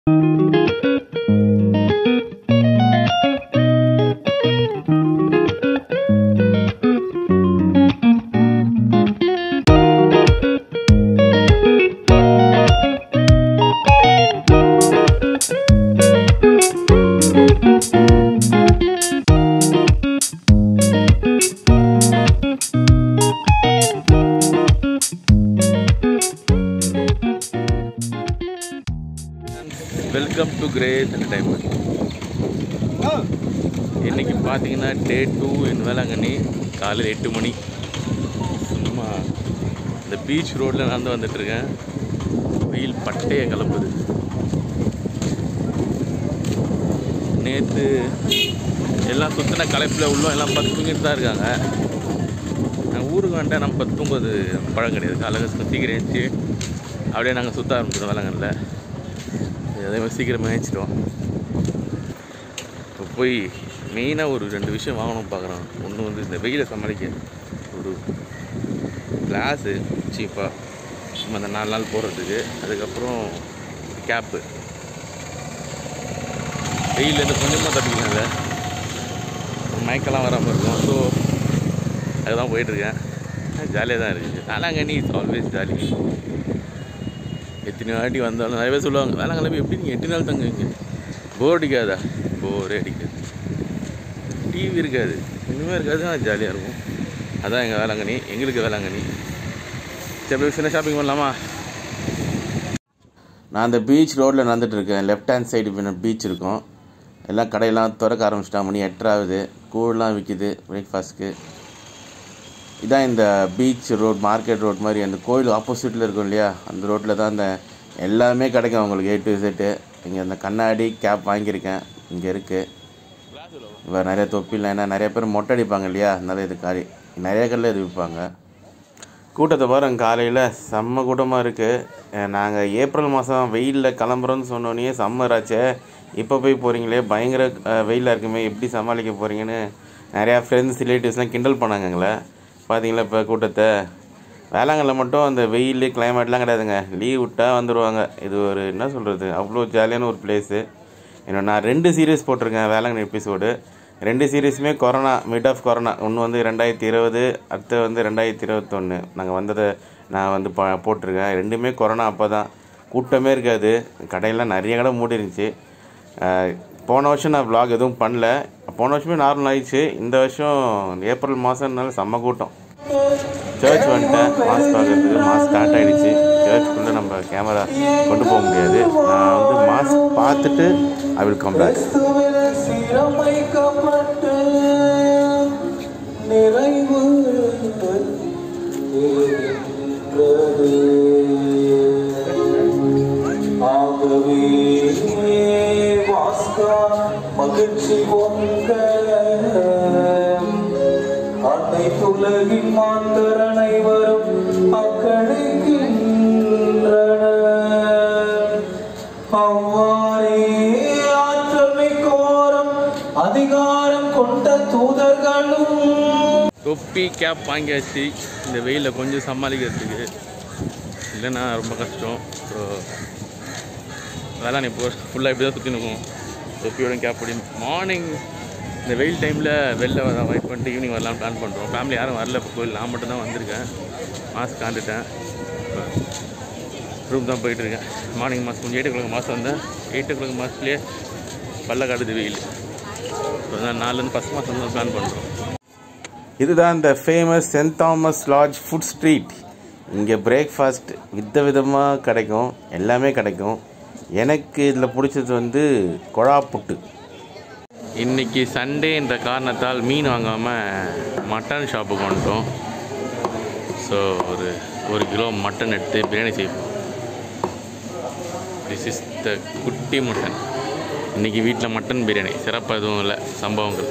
Welcome to great entertainment இன்னைக்கு பார்த்தீங்கன்னா டே two இன் வேளாங்கண்ணி காலையில் எட்டு மணி சும்மா இந்த பீச் ரோட்டில் நடந்து வந்துட்டுருக்கேன் வெயில் பட்டையை கலப்புது நேற்று எல்லாம் சுற்றின களைப்பில் உள்ளோம் எல்லாம் பத்து தூங்கிட்டு தான் இருக்காங்க நான் ஊருக்கு வந்துட்டேன் நம்ம பத்து தூங்குவது பழம் கிடையாது காலையில் சீக்கிரம் எழுந்துச்சு அப்படியே நாங்கள் சுற்ற ஆரம்பிச்சிடும் வேளாங்கண்ணில் அதே மாதிரி சீக்கிரமாக ஏஞ்சிட்டோம் இப்போ போய் மெயினாக ஒரு ரெண்டு விஷயம் வாங்கணும் பார்க்குறோம் ஒன்று வந்து இந்த வெயிலை சமாளிக்க ஒரு கிளாஸு சீப்பாக நம்ம அந்த நாலு நாள் போடுறதுக்கு அதுக்கப்புறம் கேப்பு வெயிலேருந்து கொஞ்சமாக தப்பிக்கலாம்ல மயக்கெல்லாம் வராமல் இருக்கும் ஸோ அதுதான் போயிட்டுருக்கேன் ஜாலியாக தான் இருக்குது வேளாங்கண்ணி இட்ஸ் ஆல்வேஸ் ஜாலி எத்தனை வாட்டி வந்தாலும் நிறைய பேர் சொல்லுவாங்க வேளாங்கண்ணி எப்படி நீங்கள் எட்டு நாள் தங்குவீங்க போர் அடிக்காதா போரே அடிக்காது டிவி இருக்காது இனிமேல் இருக்காது ஆனால் ஜாலியாக இருக்கும் அதான் எங்கள் வேளாங்கண்ணி எங்களுக்கு வேளாங்கண்ணி சரி போய் சின்ன ஷாப்பிங் பண்ணலாமா நான் அந்த பீச் ரோட்டில் நடந்துட்டு இருக்கேன் லெஃப்ட் ஹேண்ட் சைடு பீச் இருக்கும் எல்லாம் கடையெல்லாம் திறக்க ஆரம்பிச்சிட்டா மணி எட்டராகுது கூழ்லாம் விற்கிது பிரேக்ஃபாஸ்ட்க்கு இதான் இந்த பீச் ரோட் மார்க்கெட் ரோட் மாதிரி அந்த கோயில் ஆப்போசிட்டில் இருக்கும் இல்லையா அந்த ரோட்டில் தான் அந்த எல்லாமே கிடைக்கும் உங்களுக்கு ஏ டு செட்டு இங்கே அந்த கண்ணாடி கேப் வாங்கியிருக்கேன் இங்கே இருக்குது இப்போ நிறைய தொப்பில் ஏன்னா நிறைய பேர் மொட்டை அடிப்பாங்க இல்லையா அதனால இது காரி நிறைய கல்லில் இது விற்பாங்க கூட்டத்தை பாருங்க காலையில் செம்ம கூட்டமாக இருக்குது நாங்கள் ஏப்ரல் மாதம் வெயிலில் கிளம்புறோன்னு சொன்னோன்னே சம்மர் ஆச்சே இப்போ போய் போகிறீங்களே பயங்கர வெயிலாக இருக்குமே எப்படி சமாளிக்க போகிறீங்கன்னு நிறையா ஃப்ரெண்ட்ஸ் ரிலேட்டிவ்ஸ்லாம் கிண்டல் பண்ணாங்க எங்களை பார்த்தீங்களா இப்போ கூட்டத்தை வேளாங்கல்ல மட்டும் அந்த வெயில் கிளைமேட்லாம் கிடையாதுங்க லீவ் விட்டால் வந்துடுவாங்க இது ஒரு என்ன சொல்கிறது அவ்வளோ ஜாலியான ஒரு பிளேஸு இன்னும் நான் ரெண்டு சீரியஸ் போட்டிருக்கேன் வேளாங்கண்ணி எபிசோடு ரெண்டு சீரீஸுமே கொரோனா மிட் ஆஃப் கொரோனா ஒன்று வந்து ரெண்டாயிரத்தி இருபது அடுத்து வந்து ரெண்டாயிரத்தி இருபத்தொன்று நாங்கள் வந்ததை நான் வந்து ப போட்டிருக்கேன் ரெண்டுமே கொரோனா அப்போ தான் கூட்டமே இருக்காது கடையெல்லாம் நிறைய கடை மூடி இருந்துச்சு அஹ் போன வருஷம் நான் vlog எதுவும் பண்ணல போன வருஷமே நார்மல் ஆயிடுச்சு இந்த வருஷம் ஏப்ரல் மாதம்னால செம்ம கூட்டம் சர்ச் வந்துட்டேன் மாஸ் பார்க்கறதுக்கு மாஸ் ஸ்டார்ட் ஆகிடுச்சு சர்ச்சுக்குள்ளே நம்ம கேமரா கொண்டு போக முடியாது நான் வந்து மாஸ் பார்த்துட்டு ஐ வில் கம் பேக் கிறிஸ்துவில் சீரமைக்கப்பட்டு நிறைவு பெறுகின்றது. ஆகவே வாஸ்கா மகிழ்ச்சி பொங்க அனைத்துலகின் மாந்தர் அனைவரும் அக்களிக்கின்றனர் அவ்வாறே ஆற்றல் மிக்கோரும் அதிகாரம் கொண்ட தூதர்களும் தொப்பி கேப் வாங்கியாச்சு இந்த வெயிலில் கொஞ்சம் சமாளிக்கிறதுக்கு இல்லைன்னா ரொம்ப கஷ்டம் ஸோ அதெல்லாம் இப்போ ஃபுல்லாக இப்படி தான் சுற்றி நிற்கும் தொப்பியோட கேப்போட மார்னிங் இந்த வெயில் டைமில் வெளில வர அவாய்ட் பண்ணிட்டு ஈவினிங் வரலாம் பிளான் பண்ணுறோம் ஃபேமிலி யாரும் வரல இப்போ கோயில் நான் மட்டும் தான் வந்திருக்கேன் மாஸ்க் காண்டுட்டேன் ரூம் தான் போயிட்டுருக்கேன் மார்னிங் மாஸ்க் கொஞ்சம் எயிட் ஓ கிளாக் மாதம் வந்தேன் எயிட் ஓ கிளாக் மாதத்துலேயே பல்ல காட்டுது வெயில் ஸோ அதனால் நாலுலேருந்து ஃபஸ்ட் மாதம் வந்து பிளான் பண்ணுறோம் இதுதான் இந்த famous Saint Thomas lodge food street இங்கே பிரேக்ஃபாஸ்ட் வித விதமாக கிடைக்கும் எல்லாமே கிடைக்கும் எனக்கு இதில் பிடிச்சது வந்து கொழா புட்டு இன்னைக்கு சண்டேன்ற காரணத்தால் மீன் வாங்காமல் மட்டன் ஷாப்புக்கு வந்துட்டோம் ஸோ ஒரு ஒரு கிலோ மட்டன் எடுத்து பிரியாணி செய்வோம் திஸ் இஸ் த குட்டி மட்டன் இன்றைக்கி வீட்டில் மட்டன் பிரியாணி சிறப்பாக எதுவும் இல்லை சம்பவங்கள்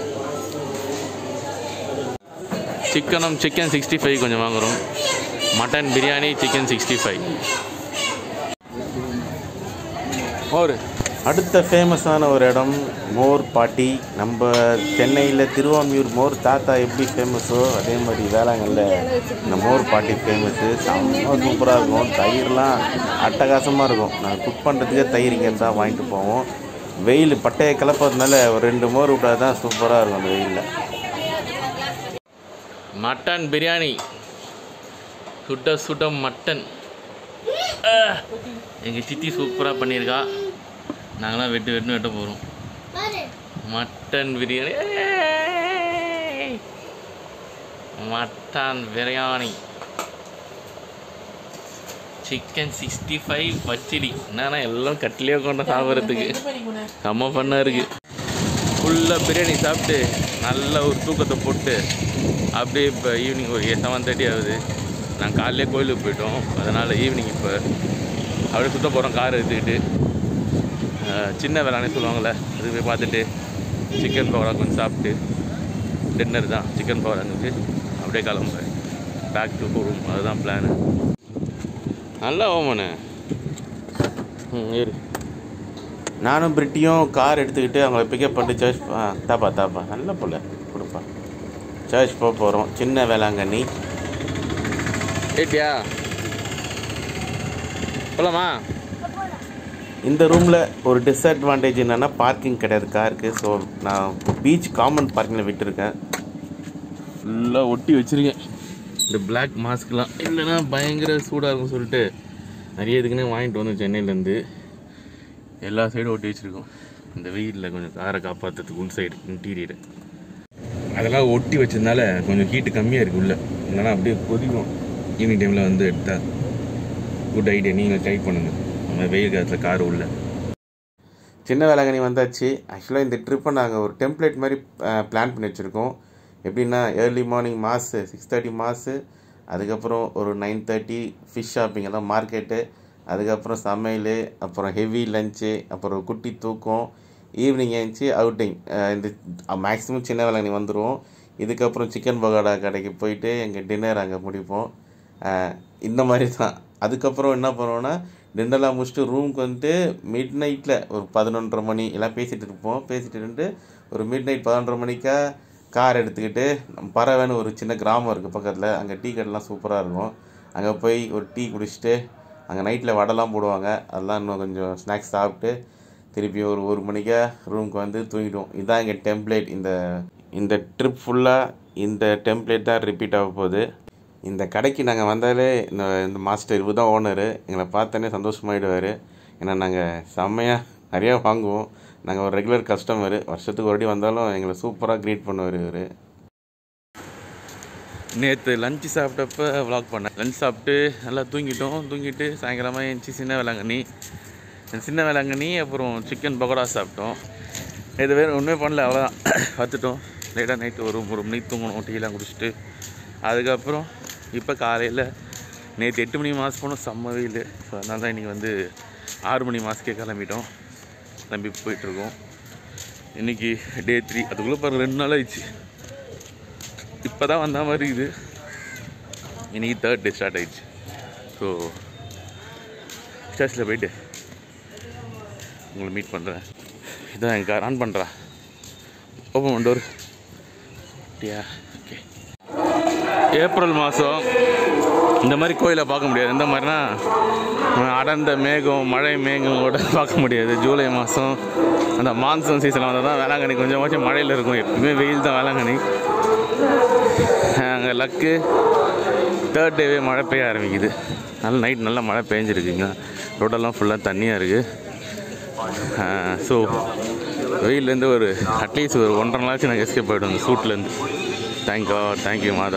சிக்கனும் சிக்கன் சிக்ஸ்டி ஃபைவ் கொஞ்சம் வாங்குகிறோம் mutton biryani chicken sixty five ஒரு அடுத்த ஃபேமஸான ஒரு இடம் மோர் பாட்டி நம்ம சென்னையில் திருவாமியூர் மோர் தாத்தா எப்படி ஃபேமஸோ அதே மாதிரி வேளாங்கல்ல இந்த மோர் பாட்டி ஃபேமஸ்ஸு செம்ம சூப்பராக இருக்கும் தயிர்லாம் அட்டகாசமாக இருக்கும் நாங்கள் குக் பண்ணுறதுக்கே தயிர் இங்கேருந்து தான் வாங்கிட்டு போவோம் வெயில் பட்டையை கிளப்பறதுனால ஒரு ரெண்டு மோர் விட்டா தான் சூப்பராக இருக்கும் அந்த வெயிலில் மட்டன் பிரியாணி சுட்ட சுட்ட மட்டன் எங்கள் சித்தி சூப்பராக பண்ணியிருக்கா நாங்களாம் வெட்டு வெட்டுன்னு வெட்ட போகிறோம் மட்டன் பிரியாணி ஏய்! Mutton biryani chicken sixty five பச்சடி என்னன்னா எல்லாம் கட்டிலே கொண்டு சாப்பிட்றதுக்கு செம்ம பண்ணா இருக்கு ஃபுல்லாக பிரியாணி சாப்பிட்டு நல்ல ஒரு தூக்கத்தை போட்டு அப்படியே இப்போ ஈவினிங் ஒரு செவன் தேர்ட்டி ஆகுது நாங்கள் காலையிலே கோயிலுக்கு போயிட்டோம் அதனால் ஈவினிங் இப்போ அப்படியே சுத்த போகிறோம் கார் எடுத்துக்கிட்டு அஹ், சின்ன வேளாண் சொல்லுவாங்கள்ல அது போய் பார்த்துட்டு சிக்கன் பவரா கொஞ்சம் சாப்பிட்டு டின்னர் தான் சிக்கன் பவரா இருந்துச்சு அப்படியே கிளம்புறேன் பேக் டு ரூம் அதுதான் பிளானு நல்லா ஓமனு ம் இரு நானும் பிரிட்டியும் கார் எடுத்துக்கிட்டு அவங்கள பிக்கப் பண்ணிட்டு சர்ச் ஆ தாப்பா தாப்பா நல்ல போல கொடுப்பா சர்ச் போக போகிறோம் சின்ன வேளாங்கண்ணி ஏட்டியா போலாமா இந்த ரூமில் ஒரு டிஸ்அட்வான்டேஜ் என்னென்னா பார்க்கிங் கிடையாது காருக்கு ஸோ நான் பீச் காமன் பார்க்கிங்கில் விட்டுருக்கேன் ஃபுல்லாக ஒட்டி வச்சிருக்கேன் இந்த பிளாக் மாஸ்க்லாம் இல்லைன்னா பயங்கர சூடாக இருக்கும்னு சொல்லிட்டு நிறைய இதுக்குன்னே வாங்கிட்டு வந்தோம் சென்னையிலேருந்து எல்லா சைடும் ஒட்டி வச்சுருக்கோம் இந்த வெயிலில் கொஞ்சம் காரை காப்பாற்றுறதுக்கு உள் சைடு இன்டீரியர் அதெல்லாம் ஒட்டி வச்சதுனால கொஞ்சம் ஹீட்டு கம்மியாக இருக்கு உள்ள இல்லைன்னா அப்படியே கொதிக்கும் ஈவினிங் டைமில் வந்து எடுத்தால் குட் ஐடியா நீங்கள் ட்ரை பண்ணுங்கள் நம்ம வெயில் காலத்தில் கார் உள்ள சின்ன வேளாங்கண்ணி வந்தாச்சு ஆக்சுவலாக இந்த ட்ரிப்பை நாங்கள் ஒரு டெம்ப்ளேட் மாதிரி பிளான் பண்ணி வச்சுருக்கோம் எப்படின்னா early morning mass six thirty mass அதுக்கப்புறம் ஒரு நைன் தேர்ட்டி ஃபிஷ் ஷாப்பிங் எல்லாம் மார்க்கெட்டு அதுக்கப்புறம் சமையல் அப்புறம் ஹெவி லஞ்சு அப்புறம் குட்டி தூக்கம் ஈவினிங் ஏஞ்சி அவுட்டிங் இந்த மேக்ஸிமம் சின்ன வேளாங்கண்ணி வந்துடுவோம் இதுக்கப்புறம் சிக்கன் பகோடா கடைக்கு போயிட்டு எங்கள் டின்னர் அங்கே முடிப்போம் அஹ் இந்த மாதிரி தான் அதுக்கப்புறம் என்ன பண்ணுவோன்னா டின்னர்லாம் முடிச்சுட்டு ரூமுக்கு வந்துட்டு மிட் நைட்டில் ஒரு பதினொன்றரை மணி எல்லாம் பேசிகிட்டு இருப்போம் பேசிட்டு இருந்துட்டு ஒரு மிட் நைட் பதினொன்றரை மணிக்கா கார் எடுத்துக்கிட்டு நம்ம பறவைன்னு ஒரு சின்ன கிராமம் இருக்குது பக்கத்தில் அங்கே டீ கடைலாம் சூப்பராக இருக்கும் அங்கே போய் ஒரு டீ குடிச்சிட்டு அங்கே நைட்டில் வடைலாம் போடுவாங்க அதெல்லாம் இன்னும் கொஞ்சம் ஸ்நாக்ஸ் சாப்பிட்டு திருப்பி ஒரு ஒரு மணிக்கா ரூமுக்கு வந்து தூங்கிடுவோம் இதுதான் எங்கள் டெம்ப்ளேட் இந்த இந்த ட்ரிப் ஃபுல்லாக இந்த டெம்ப்ளேட் தான் ரிப்பீட் ஆக போகுது இந்த கடைக்கு நாங்கள் வந்தாலே இந்த இந்த மாஸ்டர் இவர் தான் ஓனரு எங்களை பார்த்தோன்னே சந்தோஷமாயிடுவார் ஏன்னா நாங்கள் செம்மையாக நிறையா வாங்குவோம் நாங்கள் ஒரு ரெகுலர் கஸ்டமரு வருஷத்துக்கு ஒரு வாட்டி வந்தாலும் எங்களை சூப்பராக க்ரீட் பண்ணுவார் இவர் நேற்று லஞ்சு சாப்பிட்டப்ப vlog பண்ணேன் லஞ்ச் சாப்பிட்டு நல்லா தூங்கிட்டோம் தூங்கிட்டு சாயங்காலமாக எழுந்துச்சி சின்ன வேளாங்கண்ணி சின்ன வேளாங்கண்ணி அப்புறம் சிக்கன் பக்கோடா சாப்பிட்டோம் இது வேறு ஒன்றுமே பண்ணல அவ்வளோதான் பார்த்துட்டோம் லேட்டாக நைட்டு ஒரு ஒரு மணிக்கு தூங்கணும் டீலாம் குடிச்சிட்டு அதுக்கப்புறம் இப்போ காலையில் நேற்று எட்டு மணி மாதம் போனோம் செம்ம வெயில் ஸோ அதனால தான் இன்றைக்கி வந்து ஆறு மணி மாதத்துக்கே கிளம்பிட்டோம் கிளம்பி போயிட்டுருக்கோம் இன்றைக்கி டே த்ரீ அதுக்குள்ளே பாருங்க ரெண்டு நாள் ஆயிடுச்சு இப்போ தான் வந்த மாதிரி இது இன்னைக்கு தேர்ட் டே ஸ்டார்ட் ஆயிடுச்சு ஸோ சர்ச்சில் போயிட்டு உங்களை மீட் பண்ணுறேன் இதான் என் கார் ஆன் பண்ணுறா ஓப்பன் பண்ண டோர் அப்படியா ஓகே ஏப்ரல் மாதம் இந்த மாதிரி கோயிலை பார்க்க முடியாது எந்த மாதிரினா அடர்ந்த மேகம் மழை மேகங்களோட பார்க்க முடியாது ஜூலை மாதம் அந்த மான்சூன் சீசன் வந்தால் தான் வேளாங்கண்ணி கொஞ்சமாச்சும் மழையில் இருக்கும் எப்பவுமே வெயில் தான் வேளாங்கண்ணி அங்கே லக்கு தேர்ட் டேவே மழை பெய்ய ஆரம்பிக்குது நல்ல நைட் நல்லா மழை பெஞ்சிருக்குங்க ரோடெல்லாம் ஃபுல்லாக தண்ணியாக இருக்குது ஸோ வெயிலேருந்து ஒரு அட்லீஸ்ட் ஒரு ஒன்றரை நாளாச்சும் நான் எஸ்கேப் போய்டும் அந்த சூட்லேருந்து தேங்க்யூ தேங்க்யூ மாதா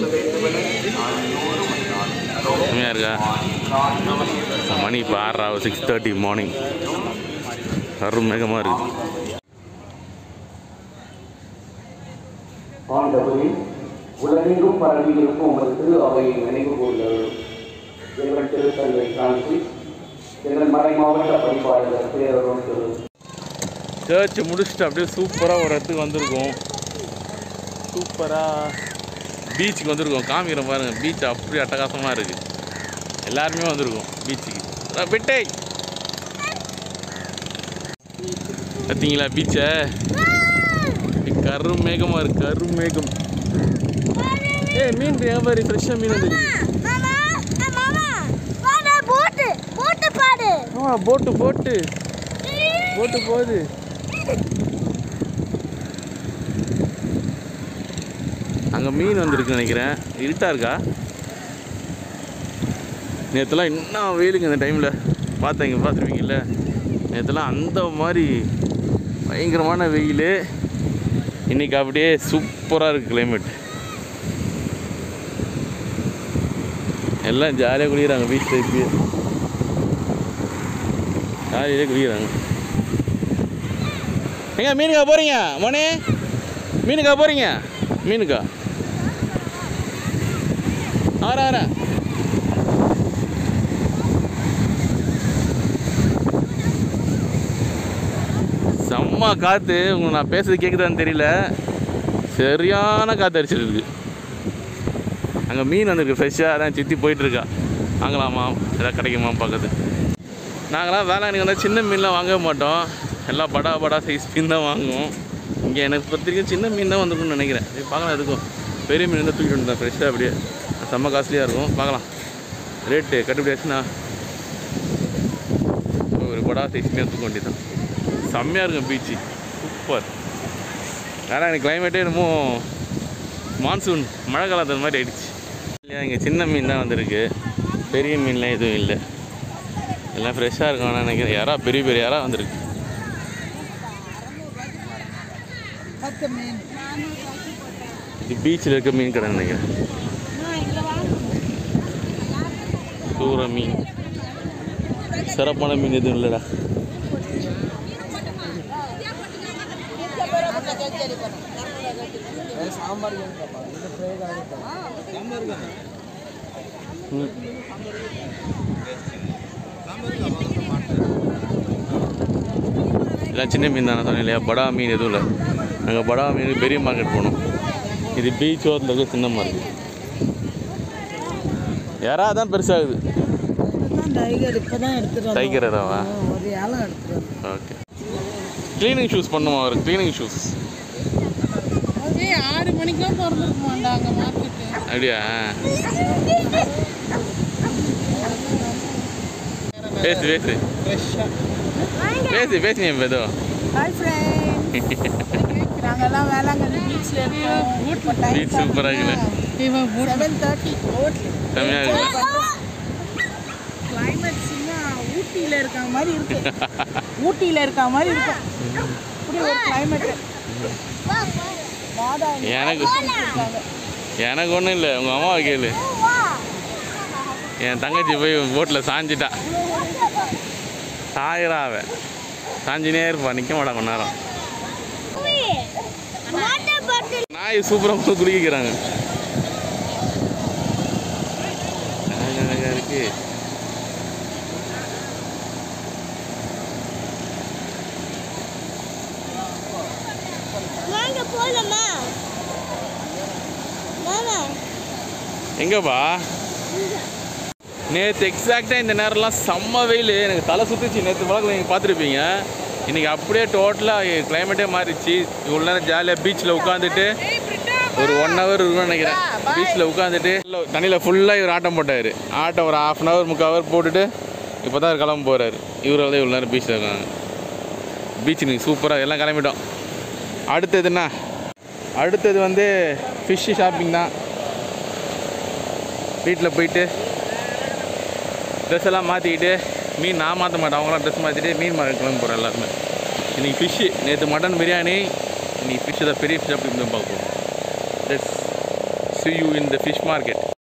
உண்மையாக இருக்கா மணி இப்போ ஆறா சிக்ஸ் தேர்ட்டி மார்னிங் அருமேகமாக இருக்குது ஆண்டவரே உலகெங்கும் பரவி இருக்கும் உமது திரு அவையை நினைவு கூறுகிறோம் எங்கள் திருத்தந்தை பிரான்சிஸ் எங்கள் மறை மாவட்ட பணிப்பாளர் பேரரும் திரு சர்ச் முடிச்சுட்டு அப்படியே சூப்பராக ஒரு இடத்துக்கு வந்திருக்கோம் சூப்பராக பீச்சுக்கு வந்திருக்கோம் காமிக்கிறேன் பாருங்கள் பீச் அப்படி அட்டகாசமாக இருக்குது எல்லாருமே வந்திருக்கோம் பீச்சுக்கு பிட்டை பார்த்தீங்களா பீச்சை கரும் மேகமாக இருக்கு கரும் மேகம் ஏய் மீன் வியாபாரி ஃப்ரெஷ்ஷாக மீன் வந்துருக்கு மாமா மாமா பாடு போட்டு போட்டு பாடு ஆ போட்டு போட்டு போட்டு போகுது அங்கே மீன் வந்திருக்கு நினைக்கிறேன் இருட்டா இருக்கா நேற்றுலாம் இன்னும் வெயிலுங்க இந்த டைமில் பார்த்தீங்க பார்த்துருப்பீங்கல்ல நேற்றுலாம் அந்த மாதிரி பயங்கரமான வெயில் இன்னைக்கு அப்படியே சூப்பராக இருக்குது கிளைமேட் எல்லாம் ஜாலியாக குளிக்கிறாங்க பீச் டைப்பு ஜாலியாக குளிக்கிறாங்க எங்க மீனுக்கா போகிறீங்க மோனே மீனுக்கா போகிறீங்க மீனுக்கா ஆற ஆற செம்ம காற்று உங்களுக்கு நான் பேசுறது கேட்குதான்னு தெரியல சரியான காற்று அடிச்சிருக்கு அங்கே மீன் வந்திருக்கு ஃப்ரெஷ்ஷாக அதான் சித்தி போயிட்டுருக்கா வாங்கலாமா எதாவது கிடைக்குமா பார்க்குறது நாங்களாம் வேளாங்கண்ணி வந்தால் சின்ன மீன்லாம் வாங்கவே மாட்டோம் எல்லாம் படா படா சைஸ் மீன் தான் வாங்குவோம் இங்கே எனக்கு பொறுத்த வரைக்கும் சின்ன மீன் தான் வந்திருக்கும்னு நினைக்கிறேன் சரி பார்க்கலாம் எதுக்கும் பெரிய மீன் தான் தூக்கிட்டு வந்தேன் ஃப்ரெஷ்ஷாக அப்படியே செம்ம காஸ்ட்லியாக இருக்கும் பார்க்கலாம் ரேட்டு கட்டுப்படி ஆச்சுன்னா ஒரு படா சைஸ் மீன் தூக்க வேண்டியதான் செம்மையாக இருக்கும் பீச்சு சூப்பர் வேறு எனக்கு கிளைமேட்டே என்னமோ மான்சூன் மழை காலத்து மாதிரி ஆயிடுச்சு இல்லையா இங்கே சின்ன மீன் தான் வந்திருக்கு பெரிய மீன்லாம் எதுவும் இல்லை எல்லாம் ஃப்ரெஷ்ஷாக இருக்கும் நான் நினைக்கிறேன் யாரா பெரிய பெரிய யாரா வந்திருக்கு இது பீச்சில் இருக்க மீன் கடை நினைக்கிறேன் சூற மீன் சிறப்பான மீன் எதுவும் இல்லைடா ம். எல்லாம் சின்ன மீன் தானே சொன்னேன் இல்லையா படா மீன் எதுவும் இல்லை நாங்கள் படா மீன் பெரிய மார்க்கெட் போனோம் இது பீச் ஓரத்தில் இருக்க சின்ன மார்க்கெட் யாரா தான் பெருசாகுது டைகர் இப்பதான் எடுத்துட்டு வந்தோம். டைகர் ஏதாவா ஆ, ஒரு ஏலம் எடுத்துட்டு வந்தோம். ஓகே க்ளீனிங் ஷூஸ் பண்ணுமா அவர் க்ளீனிங் ஷூஸ் ஏய் ஆறு மணிக்கெல்லாம் திறந்துருக்க மாட்டாங்க மார்க்கெட்டு அப்படியா பேசு பேசு பேசு பேசு நீ ஏதோ ஹாய் ஃப்ரெண்ட் நாங்கெல்லாம் வேளாங்கண்ணி பீச்சில் இருக்கோம் பீச் சூப்பராக இருக்குல்ல செவன் தேர்ட்டி செம்மையாக இருக்கு கிளைமேட் சும்மா ஊட்டியில் இருக்க மாதிரி இருக்கு ஊட்டியில் இருக்க மாதிரி இருக்கும் இப்படி ஒரு கிளைமேட் மாதா எனக்கு எனக்கு ஒன்றும் இல்லை உங்கள் அம்மாவை கேளு என் தங்கச்சி போய் போட்டில் சாஞ்சிட்டா சாயிரா அவ சாஞ்சினே இருப்பா நிற்க மாட்டா கொஞ்ச நேரம் வாட்டர் பாட்டில் நாய் சூப்பராக குளிக்கிறாங்க அழகா அழகா இருக்கு வாங்க போலாமா மாமா எங்கப்பா நேற்று எக்ஸாக்டாக இந்த நேரம்லாம் செம்ம வெயில் எனக்கு தலை சுற்றுச்சு நேற்று வழக்கில் நீங்கள் பார்த்துருப்பீங்க இன்றைக்கி அப்படியே டோட்டலாக கிளைமேட்டே மாறிடுச்சு இவ்வளோ நேரம் ஜாலியாக பீச்சில் உட்காந்துட்டு ஒரு ஒன் ஹவர் இருக்கும்னு நினைக்கிறேன் பீச்சில் உட்காந்துட்டு தண்ணியில் ஃபுல்லாக இவர் ஆட்டம் போட்டார் ஆட்டம் ஒரு ஹாஃப் அன் ஹவர் முக்கால் ஹவர் போட்டுட்டு இப்போ தான் கிளம்ப போகிறாரு இவரால் தான் இவ்வளோ நேரம் பீச்சில் இருக்காங்க பீச் இன்னைக்கு சூப்பராக எல்லாம் கிளம்பிட்டோம் அடுத்தது என்ன அடுத்தது வந்து ஃபிஷ்ஷு ஷாப்பிங் தான் வீட்டில் போயிட்டு ட்ரெஸ் எல்லாம் மாற்றிக்கிட்டு மீன் நான் மாற்ற மாட்டேன் அவங்களாம் ட்ரெஸ் மாற்றிட்டு மீன் மார்க்கெட் கிளம்பி போகிறேன் எல்லாருமே இன்றைக்கி ஃபிஷ்ஷு நேற்று மட்டன் பிரியாணி இன்னைக்கு ஃபிஷ் தான் பெரிய ஃபிஷ் அப்படி பார்க்க போகிறோம் let's see you in the fish market